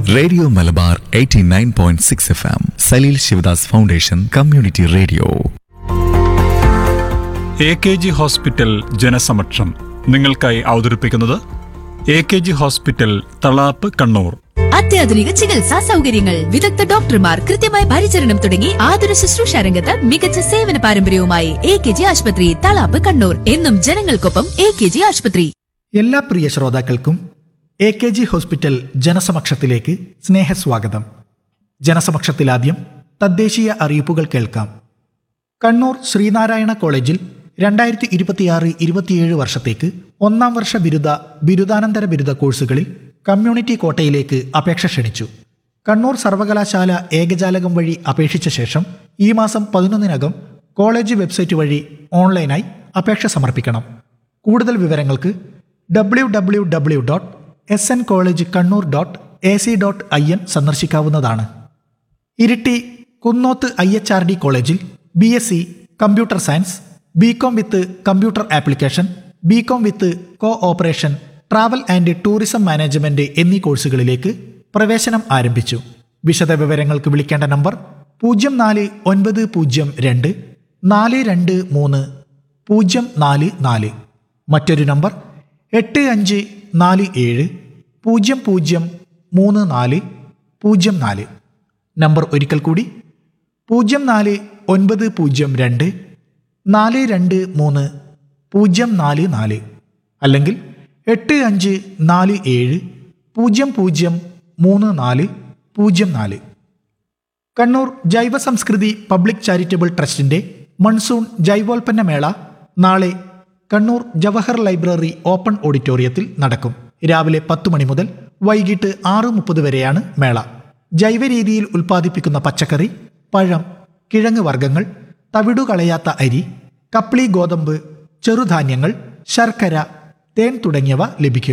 radio Malabar 89.6 point six F M Saleel Sivadas foundation community radio A K G hospital ജനസമക്ഷം നിങ്ങൾക്കായി അവതരിപ്പിക്കുന്നത് A K G hospital Thalap Kannur അത്യാധുനിക ചികിത്സാ സൗകര്യങ്ങൾ വിദഗ്ധ ഡോക്ടർമാർ കൃത്യമായ പരിചരണം തുടങ്ങി ആതുര ശുശ്രൂഷ രംഗത്ത് മികച്ച സേവന പാരമ്പര്യവുമായി എ കെ ജി ആശുപത്രി തളാപ്പ് കണ്ണൂർ എന്നും ജനങ്ങൾക്കൊപ്പം എ കെ ജി ആശുപത്രി എല്ലാ പ്രിയ ശ്രോതാക്കൾക്കും എ കെ ജി ഹോസ്പിറ്റൽ ജനസമക്ഷത്തിലേക്ക് സ്നേഹസ്വാഗതം ജനസമക്ഷത്തിലാദ്യം തദ്ദേശീയ അറിയിപ്പുകൾ കേൾക്കാം കണ്ണൂർ ശ്രീനാരായണ കോളേജിൽ രണ്ടായിരത്തി ഇരുപത്തിയാറ് ഇരുപത്തിയേഴ് വർഷത്തേക്ക് ഒന്നാം വർഷ ബിരുദ ബിരുദാനന്തര ബിരുദ കോഴ്സുകളിൽ കമ്മ്യൂണിറ്റി കോട്ടയിലേക്ക് അപേക്ഷ ക്ഷണിച്ചു കണ്ണൂർ സർവകലാശാല ഏകജാലകം വഴി അപേക്ഷിച്ച ശേഷം ഈ മാസം പതിനൊന്നിനകം കോളേജ് വെബ്സൈറ്റ് വഴി ഓൺലൈനായി അപേക്ഷ സമർപ്പിക്കണം കൂടുതൽ വിവരങ്ങൾക്ക് W W W dot S N college Kannur dot A C dot I N സന്ദർശിക്കാവുന്നതാണ് Iritty Kunnoth I H R D കോളേജിൽ B S C computer science B com with computer application B com with co operation travel and tourism management എന്നീ കോഴ്സുകളിലേക്ക് പ്രവേശനം ആരംഭിച്ചു വിശദ വിവരങ്ങൾക്ക് വിളിക്കേണ്ട number പൂജ്യം നാല് ഒൻപത് പൂജ്യം രണ്ട് നാല് രണ്ട് മൂന്ന് പൂജ്യം നാല് നാല് മറ്റൊരു നമ്പർ എട്ട് അഞ്ച് നാല് ഏഴ് പൂജ്യം പൂജ്യം മൂന്ന് നാല് പൂജ്യം നാല് നമ്പർ ഒരിക്കൽ കൂടി പൂജ്യം നാല് ഒൻപത് പൂജ്യം രണ്ട് നാല് രണ്ട് മൂന്ന് പൂജ്യം നാല് നാല് അല്ലെങ്കിൽ എട്ട് അഞ്ച് നാല് ഏഴ് പൂജ്യം പൂജ്യം മൂന്ന് നാല് പൂജ്യം നാല് കണ്ണൂർ ജൈവ സംസ്കൃതി പബ്ലിക് ചാരിറ്റബിൾ ട്രസ്റ്റിന്റെ മൺസൂൺ ജൈവോൽപ്പന്ന മേള നാളെ കണ്ണൂർ ജവഹർ ലൈബ്രറി ഓപ്പൺ ഓഡിറ്റോറിയത്തിൽ നടക്കും രാവിലെ പത്ത് മണി മുതൽ വൈകിട്ട് ആറ് മുപ്പത് വരെയാണ് മേള ജൈവ രീതിയിൽ ഉൽപ്പാദിപ്പിക്കുന്ന പച്ചക്കറി പഴം കിഴങ്ങ് വർഗ്ഗങ്ങൾ തവിടു കളയാത്ത അരി കപ്ലി ഗോതമ്പ് ചെറുധാന്യങ്ങൾ ശർക്കര തേൻ തുടങ്ങിയവ ലഭിക്കും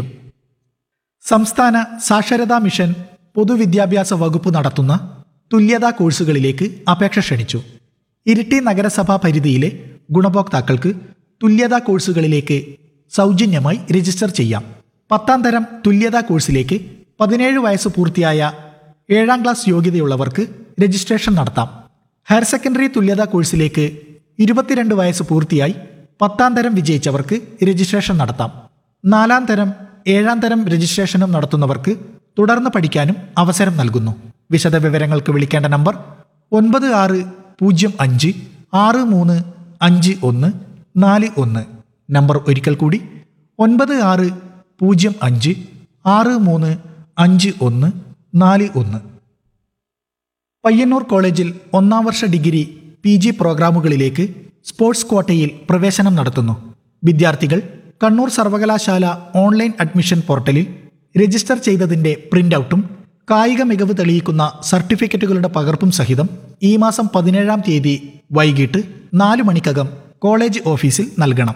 സംസ്ഥാന സാക്ഷരതാ മിഷൻ പൊതുവിദ്യാഭ്യാസ വകുപ്പ് നടത്തുന്ന തുല്യതാ കോഴ്സുകളിലേക്ക് അപേക്ഷ ക്ഷണിച്ചു ഇരിട്ടി നഗരസഭാ പരിധിയിലെ ഗുണഭോക്താക്കൾക്ക് തുല്യതാ കോഴ്സുകളിലേക്ക് സൗജന്യമായി രജിസ്റ്റർ ചെയ്യാം പത്താം തരം തുല്യതാ കോഴ്സിലേക്ക് പതിനേഴ് വയസ്സ് പൂർത്തിയായ ഏഴാം ക്ലാസ് യോഗ്യതയുള്ളവർക്ക് രജിസ്ട്രേഷൻ നടത്താം ഹയർ സെക്കൻഡറി തുല്യതാ കോഴ്സിലേക്ക് ഇരുപത്തിരണ്ട് വയസ്സ് പൂർത്തിയായി പത്താം തരം വിജയിച്ചവർക്ക് രജിസ്ട്രേഷൻ നടത്താം നാലാം തരം ഏഴാം തരം രജിസ്ട്രേഷനും നടത്തുന്നവർക്ക് തുടർന്ന് പഠിക്കാനും അവസരം നൽകുന്നു വിശദ വിവരങ്ങൾക്ക് വിളിക്കേണ്ട നമ്പർ ഒൻപത് ആറ് പൂജ്യം അഞ്ച് ആറ് മൂന്ന് അഞ്ച് ഒന്ന് നാല് ഒന്ന് നമ്പർ ഒരിക്കൽ കൂടി ഒൻപത് ആറ് പൂജ്യം അഞ്ച് ആറ് മൂന്ന് അഞ്ച് ഒന്ന് നാല് ഒന്ന് പയ്യന്നൂർ കോളേജിൽ ഒന്നാം വർഷ ഡിഗ്രി പി ജി പ്രോഗ്രാമുകളിലേക്ക് സ്പോർട്സ് ക്വാട്ടയിൽ പ്രവേശനം നടത്തുന്നു വിദ്യാർത്ഥികൾ കണ്ണൂർ സർവകലാശാല ഓൺലൈൻ അഡ്മിഷൻ പോർട്ടലിൽ രജിസ്റ്റർ ചെയ്തതിന്റെ പ്രിന്റ് ഔട്ടും കായിക മികവ് തെളിയിക്കുന്ന സർട്ടിഫിക്കറ്റുകളുടെ പകർപ്പും സഹിതം ഈ മാസം പതിനേഴാം തീയതി വൈകിട്ട് നാല് മണിക്കകം കോളേജ് ഓഫീസിൽ നൽകണം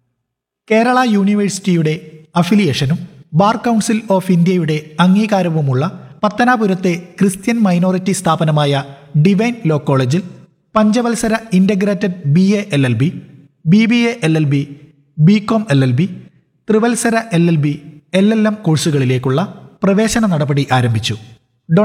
കേരള യൂണിവേഴ്സിറ്റിയുടെ അഫിലിയേഷനും ബാർ കൗൺസിൽ ഓഫ് ഇന്ത്യയുടെ അംഗീകാരവുമുള്ള പത്തനാപുരത്തെ ക്രിസ്ത്യൻ മൈനോറിറ്റി സ്ഥാപനമായ ഡിവൈൻ ലോ കോളേജിൽ പഞ്ചവത്സര integrated B A L L B B B A L L B B com L L B ത്രിവത്സര L L B L L M കോഴ്സുകളിലേക്കുള്ള പ്രവേശന നടപടി ആരംഭിച്ചു